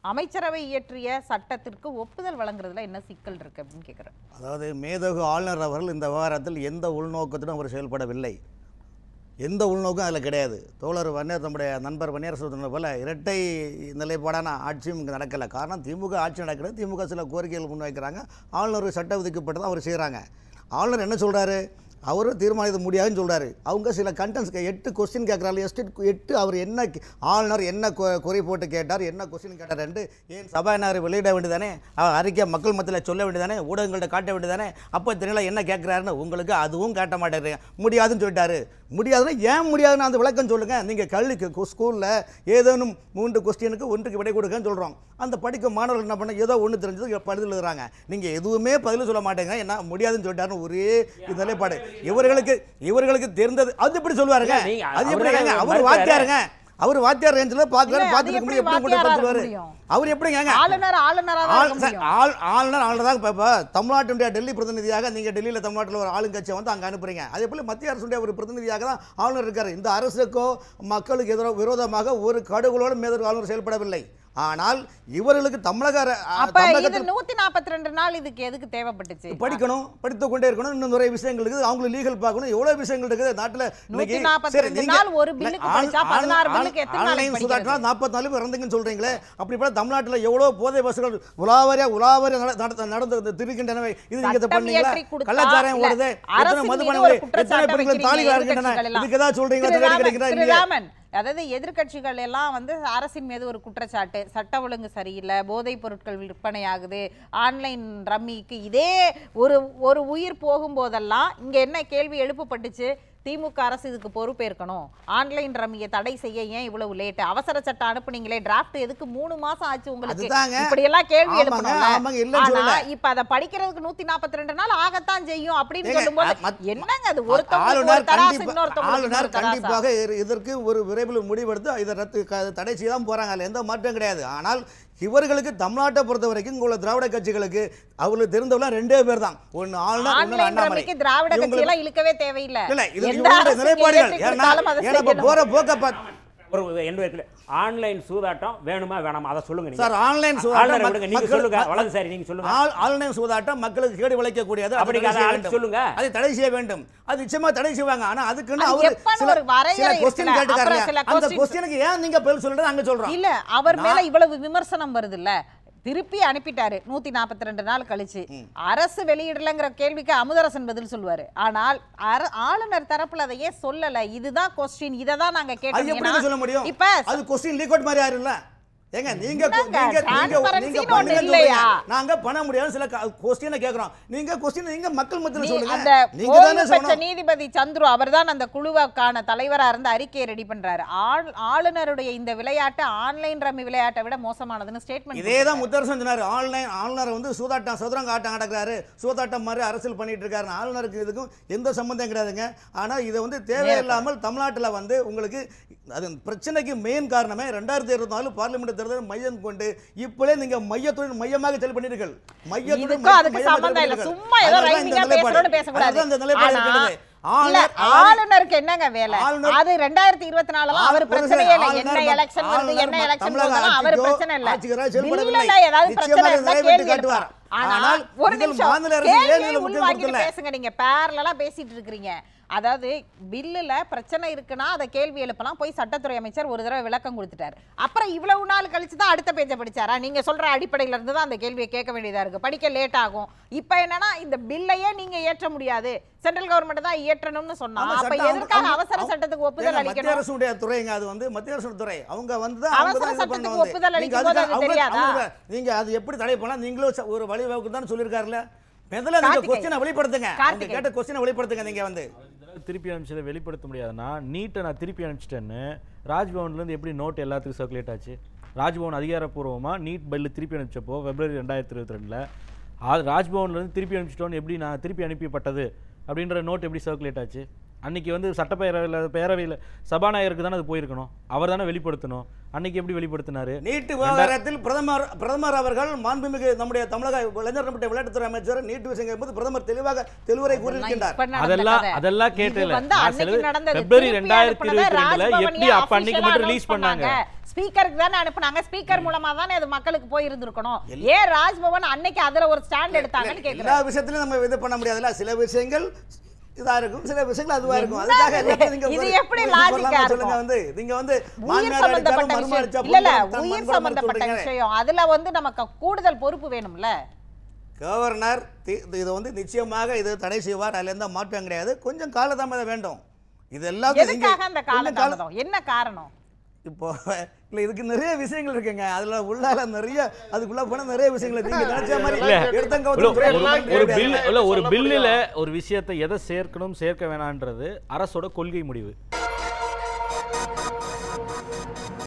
அமைச்சரவை இயற்றிய சட்டத்திற்கு ஒப்புதல் வழங்குறதுல என்ன சிக்கல் இருக்கு அப்படின்னு கேக்குறேன் அதாவது மேதகு ஆளுநர் அவர்கள் இந்த விவகாரத்தில் எந்த உள்நோக்கத்துடன் அவர் செயல்படவில்லை எந்த உள்நோக்கம் அதில் கிடையாது தோழர் வன்னியர் தம்முடைய நண்பர் வன்னியர் சொன்னது போல இரட்டை நிலைப்பாடான ஆட்சியும் இங்கே நடக்கலை காரணம் திமுக ஆட்சி நடக்கிறது திமுக சில கோரிக்கைகள் முன்வைக்கிறாங்க ஆளுநர் சட்ட விதிக்கப்பட்டதை அவர் செய்கிறாங்க ஆளுநர் என்ன சொல்கிறாரு அவர் தீர்மானிக்க முடியாதுன்னு சொல்றாரு அவங்க சில கண்டென்ட்ஸ் எட்டு கொஸ்டின் கேட்குறாரு எட்டு எட்டு அவர் என்ன கே- ஆளுநர் என்ன கொ- குறை போட்டு கேட்டார் என்ன கொஸ்டின் கேட்டார் என்று ஏன் சபாநாயகர் வெளியிட வேண்டியதானே அவர் அறிக்கை மக்கள் மத்தியில் சொல்ல வேண்டியதானே ஊடகங்கள்ட்ட காட்ட வேண்டியதானே அப்போ தெரியல என்ன கேட்குறாருன்னு உங்களுக்கு அதுவும் காட்ட மாட்டேறீங்க முடியாதுன்னு சொல்லிட்டாரு முடியாதுன்னா ஏன் முடியாதுன்னு அந்த விளக்கம் சொல்லுங்கள் நீங்கள் கல்விக்கு ஸ்கூலில் ஏதேனும் மூன்று கொஸ்டினுக்கு ஒன்றுக்கு விடை கொடுக்கன்னு சொல்கிறோம் அந்த படிக்கும் மாணவர்கள் என்ன பண்ண ஏதோ ஒன்று தெரிஞ்சது பதில் எழுதுறாங்க நீங்கள் எதுவுமே பதில் சொல்ல மாட்டேங்க என்ன முடியாதுன்னு சொல்லிட்டாருன்னு ஒரே இது நிலைப்பாடு இவர்களுக்கு இவர்களுக்கு தெரிந்தது அது எப்படி சொல்லுவாருங்க இல்ல, நீங்க அது எப்படி அவரே அவர் மறுத்தாரு. வாத்தியாருங்க அவர் வாத்தியார் ரேஞ்சில் பார்க்கலாரு இல்ல, அது பார்த்துட்டு எப்படி எப்படி எப்படி வாத்தியாரா சொல்லுவாரு இருக்க முடியும்? அவர் எப்படிங்க ஆளுநர் ஆளுநரா தான் ஆள் இருக்க சார், முடியும் ஆள் ஆளுநர் ஆளுநர் தான் இப்போ தமிழ்நாட்டுடைய டெல்லி பிரதிநிதியாக நீங்கள் டெல்லியில் தமிழ்நாட்டில் ஒரு ஆளுங்கட்சியை வந்து அங்கே அனுப்புறீங்க அதே போல் மத்திய அரசுடைய ஒரு பிரதிநிதியாக தான் ஆளுநர் இருக்கார் இந்த அரசுக்கோ மக்களுக்கு எதிரோ விரோதமாக ஒரு கடுகளோடு மேதர் ஆளுநர் செயல்படவில்லை ஆனால் இவர்களுக்கு தமிழக அர- அப்ப இது தமிழகத்தில் நூத்தி நாற்பத்தி ரெண்டு நாள் இதுக்கு எதுக்கு தேவைப்பட்டுச்சு படிக்கணும் படித்து கொண்டே இருக்கணும் இன்னும் நிறைய விஷயங்கள் இருக்குது அவங்களுக்கு லீகல் பார்க்கணும் எவ்வளவு விஷயங்கள் இருக்குது நாட்டில் நூத்தி நாற்பத்தி ரெண்டு நாள் ஒரு பில்லுக்கு படிச்சா பதினாறு பில்லுக்கு எத்தனை நாளைக்கு ஆன்லைன் சுதாட்டினா படிக்கிறது? நாற்பத்தி நாலு பேர் இறந்துங்கன்னு சொல்றீங்களே அப்படி போல தமிழ்நாட்டில் எவ்வளோ போதை பஸ்கள் உலாவரியா உலாவரியா நட- நட- நடந்து திருக்கின்றனவை இது நீங்க இதை சட்டம் பண்ணீங்களா இயற்றி கொடுத்தா, கல்லாச்சாரம் இல்ல, ஓடுது அரசின் எத்தனை மீது மதுபானங்கள் ஒரு எத்தனை குற்றச்சாட்டை பெண்கள் வைக்கிறீங்க, தாலிகள் இருக்கின்றன எதிர்க்கட்சிகள் எல்லாம். இதுக்கு ஏதாவது சொல்றீங்களா திரு தேடி ராமன், கிடைக்கிறா திரு இல்லையா ராமன், அதாவது எதிர்க்கட்சிகள் எல்லாம் வந்து அரசின் மீது ஒரு குற்றச்சாட்டு சட்ட ஒழுங்கு சரியில்லை போதைப் பொருட்கள் விற்பனை ஆகுது ஆன்லைன் ரம்மிக்கு இதே ஒரு ஒரு உயிர் போகும்போதெல்லாம் இங்க என்ன கேள்வி எழுப்பப்பட்டுச்சு திமுக அரசு இதுக்கு பொறுப்பேற்கணும் ஆன்லைன் ரம்மியை தடை செய்ய ஏன் இவ்வளவு லேட் அவசர சட்டம் அனுப்புனீங்களே டிராஃப்ட் எதுக்கு மூணு மாசம் ஆச்சு உங்களுக்கு அதுதாங்க. இப்படி எல்லாம் கேள்வி ஆமாங்க, எழுப்பணும்ல ஆமாங்க, இல்லைன்னு ஆனா சொல்லல. இப்ப அத படிக்கிறதுக்கு நூத்தி நாற்பத்தி ரெண்டு நாள் ஆகத்தான் செய்யும் அப்படின்னு ஏங்க, சொல்லும்போது மத்- என்னங்க அது ஒருத்தவங்களுக்கு ஆளுநர் ஒரு தராசு கண்டிப்பா- இன்னொருத்தவங்களுக்கு ஆளுநர் இன்னொரு தராசா? கண்டிப்பாக இரு- இதற்கு ஒரு விரைவில் முடிவெடுத்து இதை ரத்து க- தடை செய்ய தான் போறாங்க அதுல எந்த மாற்றம் கிடையாது ஆனால் இவர்களுக்கு தமிழ்நாட்டை பொறுத்த வரைக்கும் இங்க உள்ள திராவிட கட்சிகளுக்கு அவங்களுக்கு தெரிந்தவெல்லாம் ரெண்டே பேர் தான் ஒன்று ஆளுநர் இன்னொன்று ஆன்லைன் அண்ணாமலை ரம்மிக்கு திராவிட கட்சி இவங்களுக்கு- எல்லாம் இழுக்கவே தேவையில்லை இல்ல இது எந்த இவங்களுடைய அரசு நிலைப்பாடுகள் ஏற்றி ஏன்னா கொடுத்தாலும் அதை ஏன்னா இப்ப செய்யணும். போற போக்க பார்த்து ஒரு என்பது ஆன்லைன் சூதாட்டம் வேணுமா வேணாமா அதை சொல்லுங்க நீங்க சார் ஆன்லைன் ஆளுநரை விடுங்க நீங்க சொல்லுங்க வலது சாரி நீங்க சொல்லுங்க ஆன்லைன் சூதாட்டம் மக்களுக்கு கேடு விளைக்கக்கூடியது அப்படி அதை தடை அதை செய்ய அழைச்சு வேண்டும். சொல்லுங்க. அதை தடை செய்ய வேண்டும் அது நிச்சயமா தடை செய்வாங்க ஆனா அதுக்குன்னு அது அவரு எப்பன்னு சில ஒரு வரையறை சில இருக்குல்ல. கொஸ்டின் கேட்டுக்காரு அப்புறம் சில அந்த questions- கொஸ்டினுக்கு ஏன் நீங்க பதில் சொல்றது அங்க சொல்றோம் இல்ல அவர் மேல இவ்வளவு விமர்சனம் வருது இல்ல திருப்பி அனுப்பிட்டாரு நூத்தி நாற்பத்தி ரெண்டு நாள் கழிச்சு அரசு வெளியிடலங்கிற கேள்விக்கு அமுதரசன் பதில் சொல்லுவாரு ஆனால் அர- ஆளுநர் தரப்புல அதையே சொல்லல இதுதான் கொஸ்டின் இதை தான் நாங்க அது கேட்டோம் எப்படி ஏன்னா, சொல்ல முடியும் இப்ப அது கொஸ்டின் லீக் அவுட் மாதிரி ஆயிரும்ல ஏங்க நீங்க என்னங்க, நீங்க நீங்க transparency நீங்க ன்னு ஒண்ணு பண்ணுங்க இல்லையா? நாங்க பண்ண முடியாது சில கொஸ்டினை கேக்குறோம் நீங்க கொஸ்டின் நீங்க மக்கள் மத்தியில நீ- சொல்லுங்க அந்த நீங்க ஓய்வு தானே பெற்ற சொல்லணும் நீதிபதி சந்துரு அவர்தான் அந்த குழுவுக்கான தலைவரா இருந்து அறிக்கையை ரெடி பண்றாரு ஆள்- ஆளுநருடைய இந்த விளையாட்டு ஆன்லைன் ரம்மி விளையாட்டை விட மோசமானதுன்னு ஸ்டேட்மெண்ட் இதே தான் முத்தரசன் சொன்னார் ஆன்லைன் ஆளுநர் வந்து சூதாட்டம் சதுரங்க ஆட்டம் நடக்கிறாரு சூதாட்டம் மாதிரி அரசியல் பண்ணிட்டு இருக்காரு ஆளுநருக்கு இதுக்கும் எந்த சம்மந்தம் கிடையாதுங்க ஆனால் இதை வந்து தேவையில்லாமல் தமிழ்நாட்டில் வந்து உங்களுக்கு அது பிரச்சனைக்கு மெயின் காரணமே ரெண்டாயிரத்தி இருபத்தி நாலு பார்லிமெண்ட் தேர்தல் மையம் கொண்டு இப்பளே நீங்க மையத்துடன் மையமாக செயல் பண்ணீர்கள் மையத்துடன் இதுக்கும் அதுக்கு மையமாக சம்பந்தம் இல்ல செயல்பட்டீர்கள். சும்மா ஏதோ அதனால தான் இந்த ரைமிங்கா நிலைப்பாடு. பேசுறோம்னு பேசக்கூடாது அதனால தான் இந்த நிலைப்பாடு ஆனா, இருக்கிறது. இல்ல ஆளுநர் அதாவது ஆளுநருக்கு என்னங்க வேலை ஆளுநர் அது ரெண்டாயிரத்தி இருபத்தி நாலுல அவர் ஆளுநர் பிரச்சனையே இல்ல ஆளுநர் என்ன மத்- எலெக்ஷன் வருது ஆளுநர் என்ன மத்- எலெக்ஷன் தமிழக வருதுன்னா அவர் ஆட்சிக்கோ, பிரச்சனை இல்ல ஆட்சிகராக செயல்படவில்லை. பில்லுல ஏதாவது பிரச்சனை நிச்சயமாக இருந்தா நிறைவேற்றி கேள்வி காட்டுவார். எழுப்பலாம். ஆனா ஆனால் ஒரு இதில் நிமிஷம் மாநில அரசு ஏன் கேள்வியை இதுல உள் முக்கியம் வாங்கிட்டு கொடுக்கல? பேசுங்க நீங்க பேரலா பேசிட்டு இருக்கிறீங்க அதாவது பில்லுல பிரச்சனை இருக்குன்னா அதை கேள்வி எழுப்பலாம் போய் சட்டத்துறை அமைச்சர் ஒரு தடவை விளக்கம் கொடுத்துட்டாரு அப்புறம் இவ்வளவு நாள் கழிச்சு தான் அடுத்த பேஜை படிச்சாரா நீங்க சொல்ற அடிப்படையில இருந்து தான் அந்த கேள்வியை கேட்க வேண்டியதா இருக்கு படிக்க லேட் ஆகும் இப்போ என்னன்னா இந்த பில்லையே நீங்க ஏற்ற முடியாது சென்ட்ரல் கவர்மெண்ட் தான் இயற்றணும்னு சொன்னா ஆமா, அப்ப சட்டம் எதற்காக அவங்க- அவசர அவங்க- சட்டத்துக்கு ஒப்புதல் ஏங்க, மத்திய அளிக்கணும் அரசுடைய துறைங்க அது வந்து மத்திய அரசு துறை அவங்க வந்து தான் அவசர அவங்க தான் இது சட்டத்துக்கு பண்ணுவாங்க. ஒப்புதல் நீங்க அளிக்கும் போது அதுக்கு- அது அவங்க- தெரியாதா? அவங்க- நீங்க அது எப்படி தடை பண்ணலாம் நீங்களும் ச- ஒரு வழிவகுப்பு தான் சொல்லியிருக்காருல்ல முதல்ல நீங்க கார்த்திகேயன். கொஸ்டினை வெளிப்படுத்துங்க அவங்க கார்த்திகேயன். கேட்ட கொஸ்டினை வெளிப்படுத்துங்க நீங்க வந்து திருப்பி அனுப்பிச்சதை வெளிப்படுத்த முடியாதுன்னா நீட்டை நான் திருப்பி அனுப்பிச்சிட்டேன்னு ராஜ்பவன்லேருந்து எப்படி நோட் எல்லாத்துக்கும் சர்க்குலேட் ஆச்சு ராஜ்பவன் அதிகாரப்பூர்வமாக நீட் பில்லு திருப்பி அனுப்பிச்சப்போ பிப்ரவரி ரெண்டாயிரத்தி இருபத்தி ரெண்டில் ராஜ்பவன்லேருந்து திருப்பி அனுப்பிச்சிட்டோன்னு எப்படி நான் திருப்பி அனுப்பிப்பட்டது அப்படின்ற நோட் எப்படி சர்க்குலேட் ஆச்சு அன்னைக்கு வந்து சட்டப்பேரவையில் பேரவையில் சபாநாயகருக்கு தானே அது போயிருக்கணும் அவர் தானே வெளிப்படுத்தணும் அன்னைக்கு எப்படி வெளிப்படுத்தினாரு நீட்டு விவகாரத்தில் பிரதமர் பிரதமர் அவர்கள் மாண்புமிகு நம்முடைய தமிழக இளைஞர் நம்முடைய விளையாட்டுத்துறை அமைச்சர் நீட்டு விஷயம் போது பிரதமர் தெளிவாக தெளிவுரை கூறியிருக்கின்றார் இப்ப நடந்த அதெல்லாம் கதை. அதெல்லாம் இது கேட்டல வந்து அன்னைக்கு நடந்தது. பிப்ரவரி திருப்பி ரெண்டாயிரத்தி அனுப்புனதை இருபத்தி ரெண்டுல ராஜ்பவன் எப்படி ஏன் அப்ப அன்னைக்கு official-ஆ மட்டும் ரிலீஸ் announce பண்ணாங்க ஸ்பீக்கருக்கு தானே அனுப்புனாங்க ஸ்பீக்கர் மூலமா தானே அது மக்களுக்கு போய் இருந்திருக்கணும் ஏன் ராஜ்பவன் அன்னைக்கு அதுல ஒரு ஸ்டாண்ட் எடுத்தாங்கன்னு கேக்குறேன் எல்லா விஷயத்திலும் நம்ம இது பண்ண முடியாதுல்ல சில விஷயங்கள் இதா இருக்கும் சில விஷயங்கள் அதுவா இருக்கும் அதுக்காக எல்லாத்தையும் நீங்க இது ஒரு- எப்படி ஒரு logic-ஆ சொல்லலாமா இருக்கும்? சொல்லுங்க வந்து நீங்க வந்து உயிர் மாமியார் அடிச்சாலும் சம்பந்தப்பட்ட மருமகள் அடிச்சா விஷயம் இல்ல இல்ல பொண்ணு தான் உயிர் மண்புறம் சம்பந்தப்பட்ட சொல்றீங்க. விஷயம் அதுல வந்து நமக்கு கூடுதல் பொறுப்பு வேணும்ல கவர்னர் தி- இது வந்து நிச்சயமாக இது தடை செய்வார் அதுல எந்த மாற்றம் கிடையாது கொஞ்சம் காலதாமதம் வேண்டும் இது எல்லாத்தையும் நீங்க- எதுக்காக அந்த கொஞ்சம் கால- காலதாமதம் என்ன காரணம் இப்போ இல்ல இதுக்கு நிறைய விஷயங்கள் இருக்குங்க அதுல உள்ளால நிறைய அதுக்குள்ள போன நிறைய விஷயங்கள் இருக்கு. நீங்க நினைச்ச மாதிரி இல்ல. எடுத்தங்க ஒரு- ஒருத்தன் ஒரு- துறை ஒரு கிடையாது. பில் இல்ல ஒரு சொல்ல பில்லுல ஒரு விஷயத்தை எதை சேர்க்கணும் சேர்க்க வேணான்றது அரசோட கொள்கை முடிவு